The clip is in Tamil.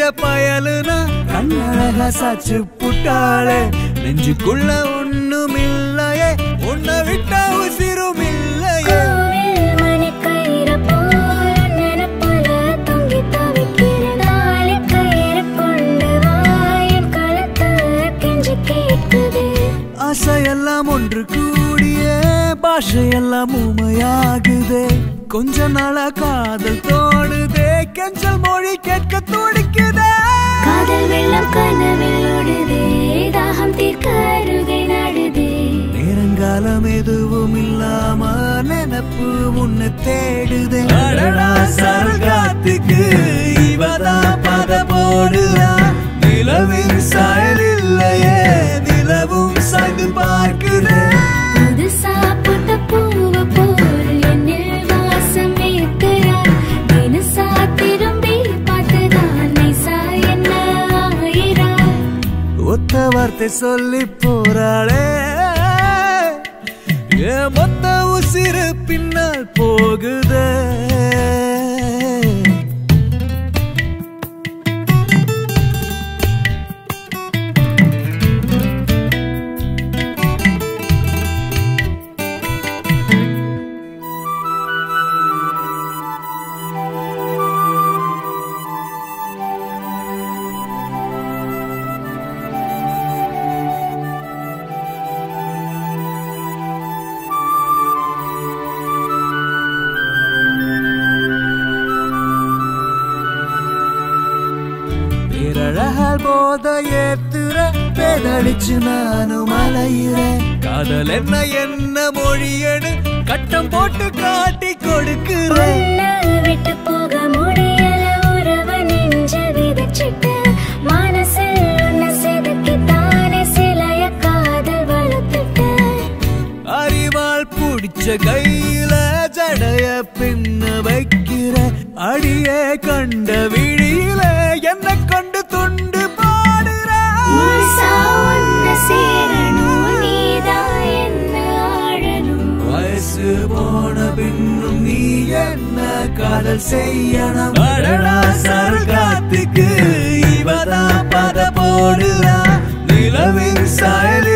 பயலுனா கண்ணழகா சாச்சு புட்டாளே நெஞ்சுக்குள்ள ஒண்ணும் இல்லையே உன்னை விட்டா உசிரும் இல்லையே கோவில் மணிக்கயிறு போல் நினைப்புல தொங்கி தவிக்கிறேன். தாலிக்கயிறு கொண்டு வா, என் கழுத்து கெஞ்சி கேட்குது. ஆசையெல்லாம் ஒன்று கூடிய பாஷையெல்லாம் உமையாகுதே கொஞ்ச நாளா காதல் தோணுதே கெஞ்சல் மொழி கேட்க துடிக்குதே காதல் வெள்ளம் கனவில் ஓடுதே, தாகம் தீர்க்க அருகே நாடுதே. நேரங்காலம் எதுவும் இல்லாம நினப்பு உன்னை தேடுதே அடடா சரகாத்துக்கு இவதான் பத போடுறா நிலவின் சாயல் இல்லையே நிலவும் சாய்ந்து பார்க்குதே புதுசா பூத்த பூவை போல் என்னில் வாசம் ஏத்துறாய். தினசா திரும்பி பார்த்துதான் நைசா என்ன ஆயிராய். ஒத்த வார்த்தை சொல்லி போறாளே என் மொத்த உசிறு பின்னால் போகுதே பேரழகால் போத ஏத்துற பேதடிச்சு நானும் அலையிறேன் காதல் என்ன என்ன மொழியனு கட்டம் போட்டு காட்டி கொடுக்கிறேன் உன்னை விட்டு போக முடியல உறவ நெஞ்ச விதைச்சிட்ட. மனசில் உன்னை செதுக்கித்தானே சிலைய காதல் வளர்த்துட்ட. அறிவால் புடிச்ச கையில ஜடைய பின்ன வைக்கிற அடியே கண்ட விழியில என்ன கண்டு துண்டு பாடுற முழுசா உன்னை சேரணும், நீதான் என்ன ஆழணும். வயசு போன பின்னும் நீ என்ன காதல் செய்யணும் அடடா சரகாத்துக்கு இவதான் பத போடுறா நிலவின் சாயலில்